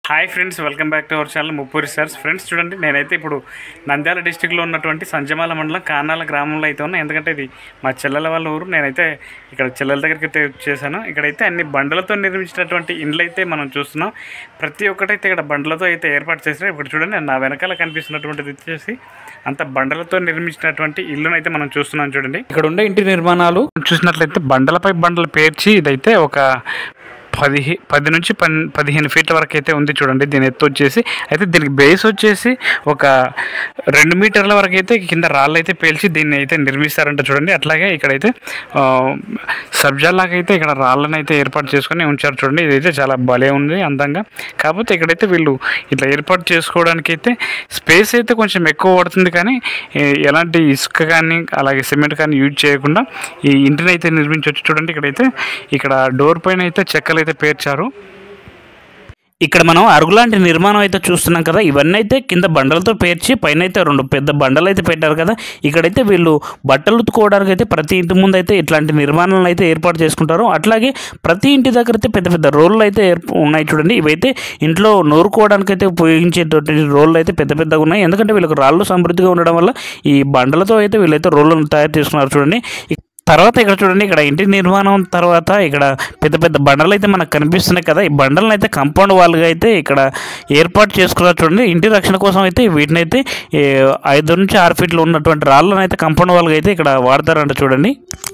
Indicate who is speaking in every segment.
Speaker 1: hi friends welcome back to our channel Muppuri sirs friends చూడండి నేనైతే ఇప్పుడు నంద్యాల డిస్టిక్లో ఉన్నటువంటి సంజమాల మండలం కానాల గ్రామంలో అయితే ఉన్నా ఎందుకంటే ఇది మా చెల్లెల వాళ్ళ ఊరు నేనైతే ఇక్కడ చెల్లెల దగ్గరికి అయితే వచ్చేసాను ఇక్కడైతే అన్ని బండలతో నిర్మించినటువంటి ఇండ్లు అయితే మనం చూస్తున్నాం ప్రతి ఒక్కటైతే ఇక్కడ బండలతో అయితే ఏర్పాటు చేశారు ఇప్పుడు చూడండి నా వెనకాల కనిపిస్తున్నటువంటిది వచ్చేసి అంత బండలతో నిర్మించినటువంటి ఇల్లును అయితే మనం చూస్తున్నాం చూడండి ఇక్కడ ఉండే ఇంటి నిర్మాణాలు చూసినట్లయితే బండలపై బండలు పేర్చి ఇదైతే ఒక పదిహే పది నుంచి పన్ పదిహేను ఫీట్ల వరకు అయితే ఉంది చూడండి దీని ఎత్తు వచ్చేసి అయితే దీనికి బేస్ వచ్చేసి ఒక రెండు మీటర్ల వరకు అయితే కింద రాళ్ళు అయితే పేల్చి దీన్ని అయితే నిర్మిస్తారంట చూడండి అట్లాగే ఇక్కడైతే సబ్జాలాగా అయితే ఇక్కడ రాళ్ళని అయితే ఏర్పాటు చేసుకొని ఉంచారు చూడండి ఇదైతే చాలా భలే ఉంది అందంగా కాకపోతే ఇక్కడైతే వీళ్ళు ఇట్లా ఏర్పాటు చేసుకోవడానికి అయితే స్పేస్ అయితే కొంచెం ఎక్కువ పడుతుంది కానీ ఏ- ఎలాంటి ఇసుక కానీ అలాగే సిమెంట్ కానీ యూజ్ చేయకుండా ఈ ఇంటిని అయితే నిర్మించవచ్చు చూడండి ఇక్కడైతే ఇక్కడ డోర్ పైన అయితే చెక్కలు అయితే పేర్చారు
Speaker 2: ఇక్కడ మనం అరుగులాంటి నిర్మాణం అయితే చూస్తున్నాం కదా ఇవన్నీ అయితే కింద బండలతో పేర్చి పైన అయితే రెండు పెద్ద బండలు అయితే పెట్టారు కదా ఇక్కడైతే వీళ్ళు బట్టలు ఉతుకోవడానికి అయితే ప్రతి ఇంటి ముందు అయితే ఇట్లాంటి నిర్మాణాలను అయితే ఏర్పాటు చేసుకుంటారు అట్లాగే ప్రతి ఇంటి దగ్గర అయితే పెద్ద పెద్ద రోళ్ళు అయితే ఏర్ప- ఉన్నాయి చూడండి ఇవైతే ఇంట్లో నూరుకోవడానికి అయితే ఉపయోగించేటువంటి రోళ్ళు అయితే పెద్ద పెద్దగా ఉన్నాయి ఎందుకంటే వీళ్ళకి రాళ్ళు సమృద్ధిగా ఉండడం వల్ల ఈ బండలతో అయితే వీళ్ళైతే రోళ్ళను తయారు చేసుకున్నారు చూడండి ఇ- తర్వాత ఇక్కడ చూడండి ఇక్కడ ఇంటి నిర్మాణం తర్వాత ఇక్కడ పెద్ద పెద్ద బండలు అయితే మనకు కనిపిస్తున్నాయి కదా ఈ బండలను అయితే కంపౌండ్ వాళ్ళగా అయితే ఇక్కడ ఏర్పాటు చేసుకున్నారు చూడండి ఇంటి రక్షణ కోసం అయితే వీటిని అయితే ఏ, ఐదు నుంచి ఆరు ఫీట్లు ఉన్నటువంటి రాళ్ళను అయితే కంపౌండ్ వాళ్ళగా అయితే ఇక్కడ వాడతారంట చూడండి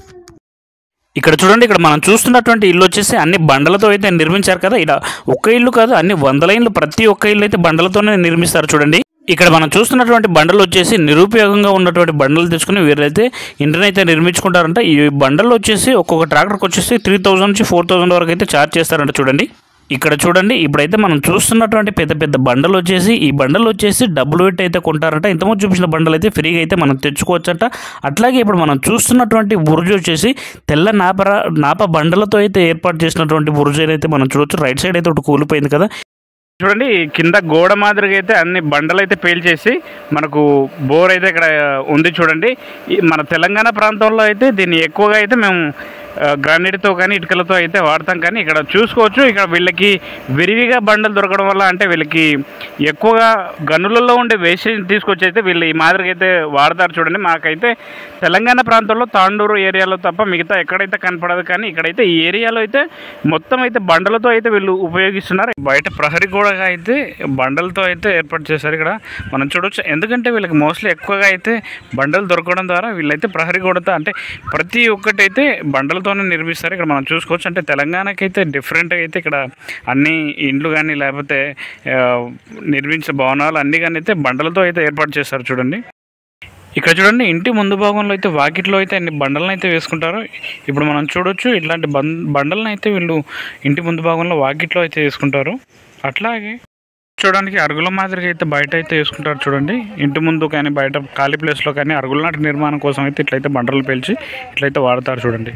Speaker 2: ఇక్కడ చూడండి ఇక్కడ మనం చూస్తున్నటువంటి ఇల్లు వచ్చేసి అన్ని బండలతో అయితే నిర్మించారు కదా ఇలా ఒక్క ఇల్లు కాదు అన్ని వందల ఇల్లు ప్రతి ఒక్క ఇల్లు అయితే బండలతోనే నిర్మిస్తారు చూడండి ఇక్కడ మనం చూస్తున్నటువంటి బండలు వచ్చేసి నిరుపయోగంగా ఉన్నటువంటి బండలు తెచ్చుకుని వీరైతే ఇంటిని అయితే నిర్మించుకుంటారంట ఈ బండలు వచ్చేసి ఒక్కొక్క ట్రాక్టర్కి వచ్చేసి త్రీ థౌసండ్ నుంచి ఫోర్ థౌసండ్ వరకు అయితే ఛార్జ్ చేస్తారంట చూడండి ఇక్కడ చూడండి ఇప్పుడైతే మనం చూస్తున్నటువంటి పెద్ద పెద్ద బండలు వచ్చేసి ఈ బండలు వచ్చేసి డబ్బులు పెట్టి అయితే కొంటారంట ఇంతకుముందు చూపించిన బండలు అయితే ఫ్రీగా అయితే మనం తెచ్చుకోవచ్చంట అట్లాగే ఇప్పుడు మనం చూస్తున్నటువంటి బురుజు వచ్చేసి తెల్ల నాపర నాప బండలతో అయితే ఏర్పాటు చేసినటువంటి బురుజు అయితే మనం చూడొచ్చు రైట్ సైడ్ అయితే ఒకటి కూలిపోయింది కదా
Speaker 1: చూడండి ఈ కింద గోడ మాదిరిగా అయితే అన్ని బండలు అయితే పేల్చేసి మనకు బోర్ అయితే ఇక్కడ ఉంది చూడండి ఈ మన తెలంగాణ ప్రాంతంలో అయితే దీన్ని ఎక్కువగా అయితే మేము ఆ, గ్రానైట్తో కానీ ఇటుకలతో అయితే వాడతాం కానీ ఇక్కడ చూసుకోవచ్చు ఇక్కడ వీళ్ళకి విరివిగా బండలు దొరకడం వల్ల అంటే వీళ్ళకి ఎక్కువగా గనులలో ఉండే వేస్టేజ్ తీసుకొచ్చి అయితే వీళ్ళు ఈ మాదిరిగా అయితే వాడతారు చూడండి మాకైతే తెలంగాణ ప్రాంతంలో తాండూరు ఏరియాలో తప్ప మిగతా ఎక్కడైతే కనపడదు కానీ ఇక్కడైతే ఈ ఏరియాలో అయితే మొత్తం అయితే బండలతో అయితే వీళ్ళు ఉపయోగిస్తున్నారు బయట ప్రహరీ కూడా అయితే బండలతో అయితే ఏర్పాటు చేశారు ఇక్కడ మనం చూడొచ్చు ఎందుకంటే వీళ్ళకి మోస్ట్లీ ఎక్కువగా అయితే బండలు దొరకడం ద్వారా వీళ్ళైతే ప్రహరీ గోడతో అంటే ప్రతి ఒక్కటి అయితే బండలతోనే నిర్మిస్తారు ఇక్కడ మనం చూసుకోవచ్చు అంటే తెలంగాణకి అయితే డిఫరెంట్ అయితే ఇక్కడ అన్ని ఇండ్లు కానీ లేకపోతే ఆ, నిర్మించిన భవనాలు అన్ని కానీ అయితే బండలతో అయితే ఏర్పాటు చేస్తారు చూడండి ఇక్కడ చూడండి ఇంటి ముందు భాగంలో అయితే వాకిట్లో అయితే అన్ని బండలను అయితే వేసుకుంటారు ఇప్పుడు మనం చూడొచ్చు ఇట్లాంటి బం బండలను అయితే వీళ్ళు ఇంటి ముందు భాగంలో వాకిట్లో అయితే వేసుకుంటారు అట్లాగే చూడడానికి అరుగుల మాదిరిగా అయితే బయట అయితే వేసుకుంటారు చూడండి ఇంటి ముందు కానీ బయట ఖాళీ ప్లేస్లో కానీ అరుగుల నాటి నిర్మాణం కోసం అయితే ఇట్లయితే బండలు పేల్చి ఇట్లయితే వాడతారు చూడండి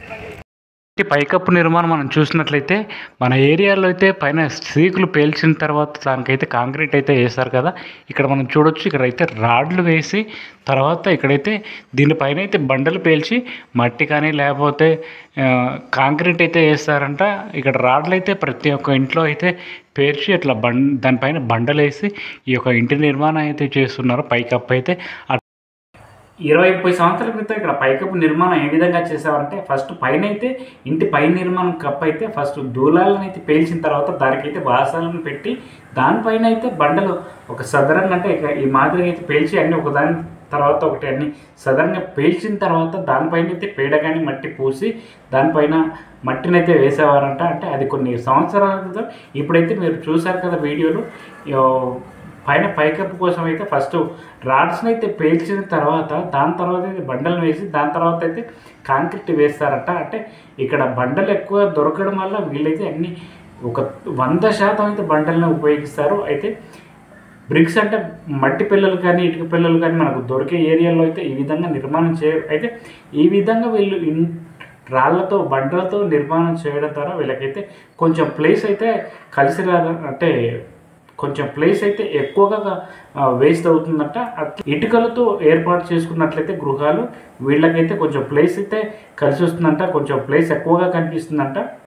Speaker 1: ఈ పైకప్పు నిర్మాణం మనం చూసినట్లయితే మన ఏరియాలో అయితే పైన సీకులు పేల్చిన తర్వాత దానికైతే కాంక్రీట్ అయితే వేస్తారు కదా ఇక్కడ మనం చూడొచ్చు ఇక్కడ అయితే రాడ్లు వేసి తర్వాత ఇక్కడైతే దీనిపైన అయితే బండలు పేల్చి మట్టి కానీ లేకపోతే ఆ, కాంక్రీట్ అయితే వేస్తారంట ఇక్కడ రాడ్లు అయితే ప్రతి ఒక్క ఇంట్లో అయితే పేర్చి అట్లా బండ దానిపైన బండలు వేసి ఈ యొక్క ఇంటి నిర్మాణం అయితే చేస్తున్నారు పైకప్పు అయితే
Speaker 2: ఇరవై ముప్పై సంవత్సరాల క్రితం ఇక్కడ పైకప్పు నిర్మాణం ఏ విధంగా చేసేవారంటే ఫస్ట్ పైన అయితే ఇంటి పై నిర్మాణం కప్పు అయితే ఫస్ట్ దూలాలను అయితే పేల్చిన తర్వాత దానికైతే వాసాలను పెట్టి దానిపైన అయితే బండలు ఒక సదరంగా అంటే ఇక ఈ మాదిరిగా అయితే పేల్చి అన్ని ఒకదాని తర్వాత ఒకటి అన్ని సదరంగా పేల్చిన తర్వాత దానిపైన అయితే పేడ కానీ మట్టి పూసి దానిపైన మట్టిని అయితే వేసేవారంట అంటే అది కొన్ని సంవత్సరాల క్రితం ఇప్పుడైతే మీరు చూసారు కదా వీడియోలు యో- పైన పైకప్పు కోసం అయితే ఫస్ట్ రాడ్స్ని అయితే పేల్చిన తర్వాత దాని తర్వాత అయితే బండలు వేసి దాని తర్వాత అయితే కాంక్రీట్ వేస్తారట అంటే ఇక్కడ బండలు ఎక్కువ దొరకడం వల్ల వీళ్ళైతే అన్ని ఒక వంద శాతం అయితే బండలను ఉపయోగిస్తారు అయితే బ్రిక్స్ అంటే మట్టి పిల్లలు కానీ ఇటుక పిల్లలు కానీ మనకు దొరికే ఏరియాలో అయితే ఈ విధంగా నిర్మాణం చేయ అయితే ఈ విధంగా వీళ్ళు ఇన్ రాళ్ళతో బండలతో నిర్మాణం చేయడం ద్వారా వీళ్ళకైతే కొంచెం ప్లేస్ అయితే కలిసి రా అంటే కొంచెం ప్లేస్ అయితే ఎక్కువగా వేస్ట్ అవుతుందంట అట్లా ఇటుకలతో ఏర్పాటు చేసుకున్నట్లయితే గృహాలు వీళ్ళకైతే కొంచెం ప్లేస్ అయితే కలిసి వస్తుందంట కొంచెం ప్లేస్ ఎక్కువగా కనిపిస్తుందంట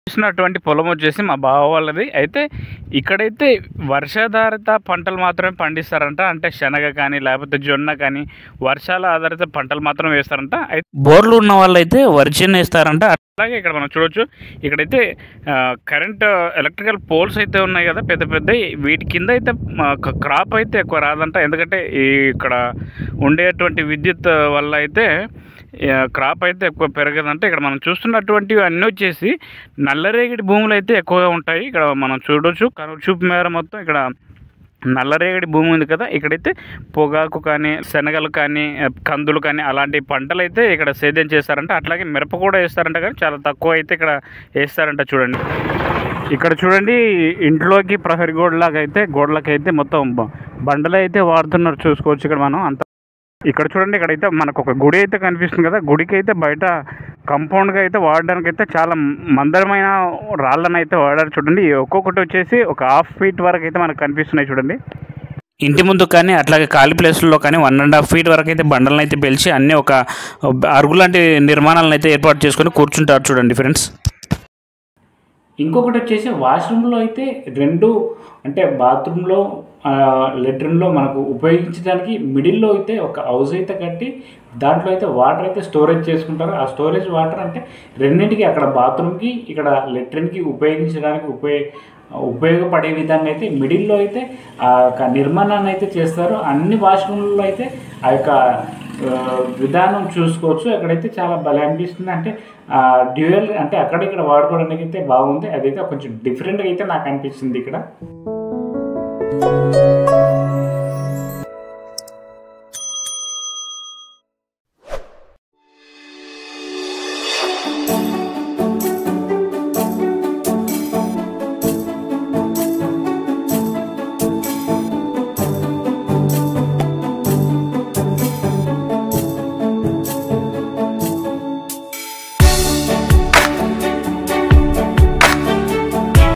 Speaker 1: చూసినటువంటి పొలం వచ్చేసి మా బావ వాళ్ళది అయితే ఇక్కడైతే వర్షాధారిత పంటలు మాత్రమే పండిస్తారంట అంటే శనగ కానీ లేకపోతే జొన్న కానీ వర్షాల ఆధారిత పంటలు మాత్రమే వేస్తారంట అయితే
Speaker 2: బోర్లు ఉన్న వాళ్ళైతే వరిచేను వేస్తారంట
Speaker 1: అలాగే ఇక్కడ మనం చూడొచ్చు ఇక్కడైతే ఆ, కరెంట్ ఎలక్ట్రికల్ పోల్స్ అయితే ఉన్నాయి కదా పెద్ద పెద్ద వీటి కింద అయితే క్రాప్ అయితే ఎక్కువ రాదంట ఎందుకంటే ఈ ఇక్కడ ఉండేటువంటి విద్యుత్ వల్ల అయితే ఆ, క్రాప్ అయితే ఎక్కువ పెరగదంట ఇక్కడ మనం చూస్తున్నటువంటివి అన్నీ వచ్చేసి నల్లరేగడి భూములు అయితే ఎక్కువగా ఉంటాయి ఇక్కడ మనం చూడొచ్చు కను చూపు మేర మొత్తం ఇక్కడ నల్లరేగడి భూమి ఉంది కదా ఇక్కడైతే పొగాకు కానీ శనగలు కానీ ఆ, కందులు కానీ అలాంటి పంటలు అయితే ఇక్కడ సేద్యం చేస్తారంట అట్లాగే మిరప కూడా వేస్తారంట కానీ చాలా తక్కువ అయితే ఇక్కడ వేస్తారంట చూడండి ఇక్కడ చూడండి ఇంట్లోకి ప్రహరీ గోడలాగా అయితే గోడలకి అయితే మొత్తం బ- బండలు అయితే వాడుతున్నారు చూసుకోవచ్చు ఇక్కడ మనం అంత ఇక్కడ చూడండి ఇక్కడైతే మనకు ఒక గుడి అయితే కనిపిస్తుంది కదా గుడికి అయితే బయట కంపౌండ్గా అయితే వాడడానికి అయితే చాలా మందరమైన రాళ్ళని అయితే వాడారు చూడండి ఒక్కొక్కటి వచ్చేసి ఒక హాఫ్ ఫీట్ వరకు అయితే మనకు కనిపిస్తున్నాయి చూడండి
Speaker 2: ఇంటి ముందు కానీ అట్లాగే ఖాళీ ప్లేస్లో కానీ వన్ అండ్ హాఫ్ ఫీట్ వరకు అయితే బండలను అయితే పిలిచి అన్నీ ఒక అరుగు లాంటి నిర్మాణాలను అయితే ఏర్పాటు చేసుకొని కూర్చుంటారు చూడండి ఫ్రెండ్స్ ఇంకొకటి వచ్చేసి వాష్రూమ్లో అయితే రెండు అంటే బాత్రూంలో లెట్రిన్లో మనకు ఉపయోగించడానికి మిడిల్లో అయితే ఒక హౌస్ అయితే కట్టి దాంట్లో అయితే వాటర్ అయితే స్టోరేజ్ చేసుకుంటారు ఆ స్టోరేజ్ వాటర్ అంటే రెండింటికి అక్కడ బాత్రూమ్కి ఇక్కడ లెట్రిన్కి ఉపయోగించడానికి ఉపయోగ ఉపయోగపడే విధంగా అయితే మిడిల్లో అయితే ఆ యొక్క నిర్మాణాన్ని అయితే చేస్తారు అన్ని వాష్రూమ్లలో అయితే ఆ యొక్క ఆ, విధానం చూసుకోవచ్చు అక్కడైతే చాలా భలే అనిపిస్తుంది అంటే డ్యూయల్ అంటే అక్కడిక్కడ వాడుకోవడానికి అయితే బాగుంది అదైతే కొంచెం డిఫరెంట్గా అయితే నాకు అనిపిస్తుంది ఇక్కడ